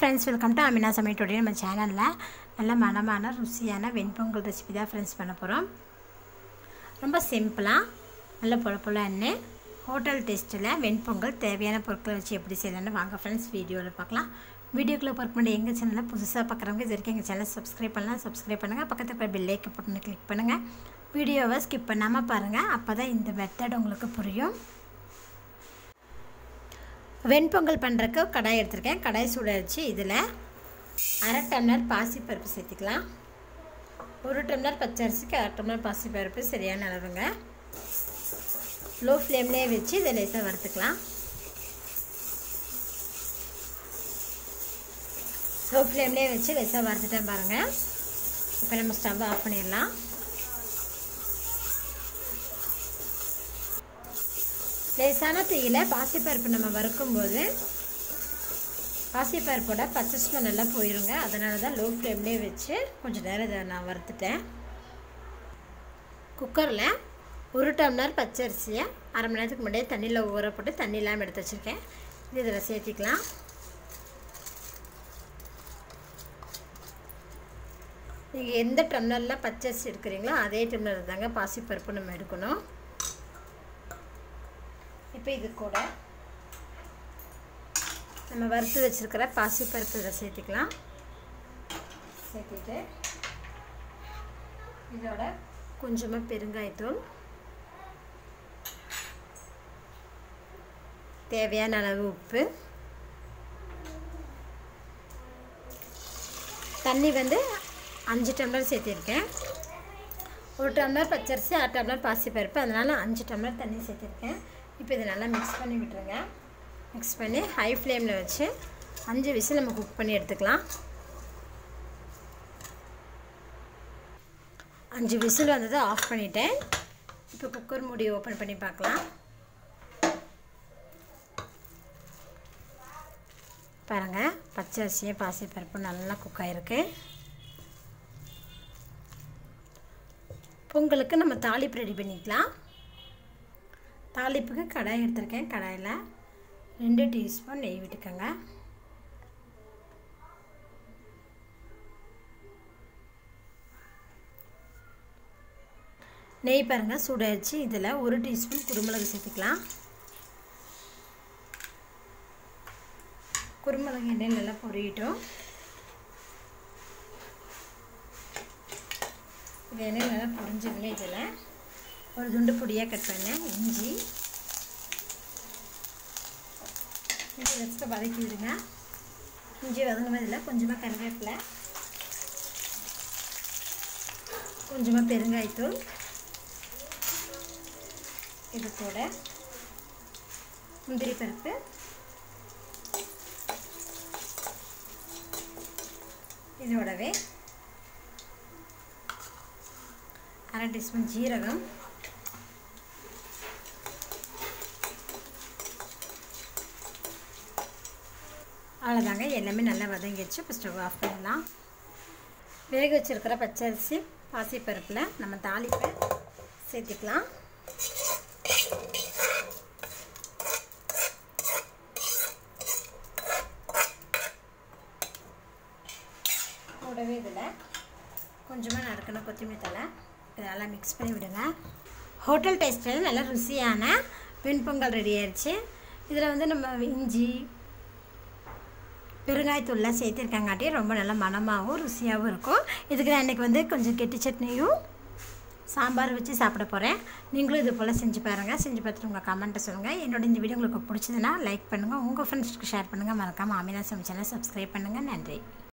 friends welcome to Amina சமையல் நம்ம சேனலில் நல்ல மனமான ருசியான வெண்பொங்கல் ரெசிபி தான் ஃப்ரெண்ட்ஸ் பண்ண போகிறோம் ரொம்ப சிம்பிளாக நல்ல பொல பொல எண்ணெய் ஹோட்டல் டேஸ்ட்டில் வெண்பொங்கல் தேவையான பொருட்களை வச்சு எப்படி செய்யலாம்னு வாங்க ஃப்ரெண்ட்ஸ் வீடியோவில் பார்க்கலாம் வீடியோக்குள்ளே ஒர்க் பண்ணி எங்கள் சேனலில் புதுசாக பார்க்குறவங்க இது வரைக்கும் எங்கள் சேனலை சப்ஸ்கிரைப் பண்ணலாம் சப்ஸ்கிரைப் பண்ணுங்கள் பக்கத்தில் இருக்கிற பெல்லைக்கு போட்டு கிளிக் பண்ணுங்கள் வீடியோவை ஸ்கிப் பண்ணாமல் பாருங்கள் அப்போ தான் இந்த மெத்தட் உங்களுக்கு புரியும் வெண்பொங்கல் பண்ணுறக்கு கடாய் எடுத்திருக்கேன் கடாய் சூடாச்சு இதில் அரை டம்ளர் பாசிப்பருப்பு சேர்த்துக்கலாம் ஒரு டம்ளர் பச்சரிசிக்கு அரை டம்ளர் பாசிப்பருப்பு சரியான அளவுங்க லோ ஃப்ளேம்லேயே வச்சு இதை லேசாக வறுத்துக்கலாம் லோ ஃப்ளேம்லேயே வச்சு லேசாக வறுத்துட்டேன் பாருங்கள் இப்போ நம்ம ஸ்டவ் ஆஃப் பண்ணிடலாம் லேசான தீயில் பாசிப்பருப்பு நம்ம வறுக்கும்போது பாசிப்பருப்போட பச்சை ஸ்மெல் நல்லா போயிருங்க அதனால தான் லோ ஃப்ளேம்லேயே வச்சு கொஞ்சம் நேரம் இதை நான் வறுத்துட்டேன் குக்கரில் ஒரு டம்ளர் பச்சரிசியை அரை மணி நேரத்துக்கு முன்னாடியே தண்ணியில் ஊற போட்டு தண்ணி இல்லாமல் எடுத்து வச்சுருக்கேன் இது இதில் சேர்த்திக்கலாம் நீங்கள் எந்த டம்ளரில் பச்சரிசி எடுக்கிறீங்களோ அதே டம்ளர் தாங்க பாசிப்பருப்பு நம்ம எடுக்கணும் இப்போ இது கூட நம்ம வறுத்து வச்சுருக்கிற பாசிப்பருப்பு இதில் சேர்த்துக்கலாம் சேர்த்துட்டு இதோட கொஞ்சமாக பெருங்காயத்தூள் தேவையான அளவு உப்பு தண்ணி வந்து அஞ்சு டம்ளர் சேர்த்திருக்கேன் ஒரு டம்ளர் பச்சரிசி அரை டம்ளர் பாசிப்பருப்பு அதனால் அஞ்சு டம்ளர் தண்ணி சேர்த்திருக்கேன் இப்போ இதை நல்லா மிக்ஸ் பண்ணி விட்டுருங்க மிக்ஸ் பண்ணி ஹை ஃப்ளேமில் வச்சு அஞ்சு விசில் நம்ம குக் பண்ணி எடுத்துக்கலாம் அஞ்சு விசில் வந்தது ஆஃப் பண்ணிட்டேன் இப்போ குக்கர் மூடி ஓப்பன் பண்ணி பார்க்கலாம் பாருங்கள் பச்சை அரிசியும் பாசிப்பருப்பு நல்லா குக் ஆகிருக்கு பொங்கலுக்கு நம்ம தாளிப்பு ரெடி பண்ணிக்கலாம் தாளிப்புக்கு கடாய் எடுத்திருக்கேன் கடாயில் ரெண்டு டீஸ்பூன் நெய் விட்டுக்கோங்க நெய் பாருங்கள் சூடாச்சு இதில் ஒரு டீஸ்பூன் குருமிளகு சேர்த்துக்கலாம் குருமிளகு எண்ணெய் நல்லா பொரியட்டும் இது எண்ணெய் நல்லா பொரிஞ்சுங்க இதில் ஒரு துண்டு பொடியாக கட் பண்ணேன் இஞ்சி இஞ்சி வச்சுட்டு வதக்கி விடுங்க இஞ்சி வதங்கினதில் கொஞ்சமாக கருவேப்பிலை கொஞ்சமாக பெருங்காயத்தூள் இது கூட முந்திரி பருப்பு இதோடவே அரை டீஸ்பூன் ஜீரகம் அவ்வளோதாங்க எல்லாமே நல்லா வதங்கிடுச்சு இப்போ ஸ்டவ் ஆஃப் பண்ணலாம் வேக வச்சுருக்கிற பச்சரிசி பாசிப்பருப்பில் நம்ம தாளிப்பை சேர்த்துக்கலாம் கூடவே இதில் கொஞ்சமாக நறுக்கின கொத்தமல்லி தலை இதை நல்லா மிக்ஸ் பண்ணி விடுங்க ஹோட்டல் டேஸ்ட்டில் நல்லா ருசியான வெண்பொங்கல் ரெடி ஆயிடுச்சு இதில் வந்து நம்ம இஞ்சி பெருங்காயத்தூள்லாம் சேர்த்துருக்காங்காட்டி ரொம்ப நல்லா மணமாகவும் ருசியாகவும் இருக்கும் இதுக்கு நான் இன்றைக்கி வந்து கொஞ்சம் கெட்டி சட்னியும் சாம்பார் வச்சு சாப்பிட போகிறேன் நீங்களும் இது போல் செஞ்சு பாருங்கள் செஞ்சு பார்த்துட்டு உங்கள் கமெண்ட்டை சொல்லுங்கள் என்னோட இந்த வீடியோ உங்களுக்கு பிடிச்சதுன்னா லைக் பண்ணுங்கள் உங்கள் ஃப்ரெண்ட்ஸ்க்கு ஷேர் பண்ணுங்கள் மறக்காமல் அமினா சமைச்சனை சப்ஸ்கிரைப் பண்ணுங்கள் நன்றி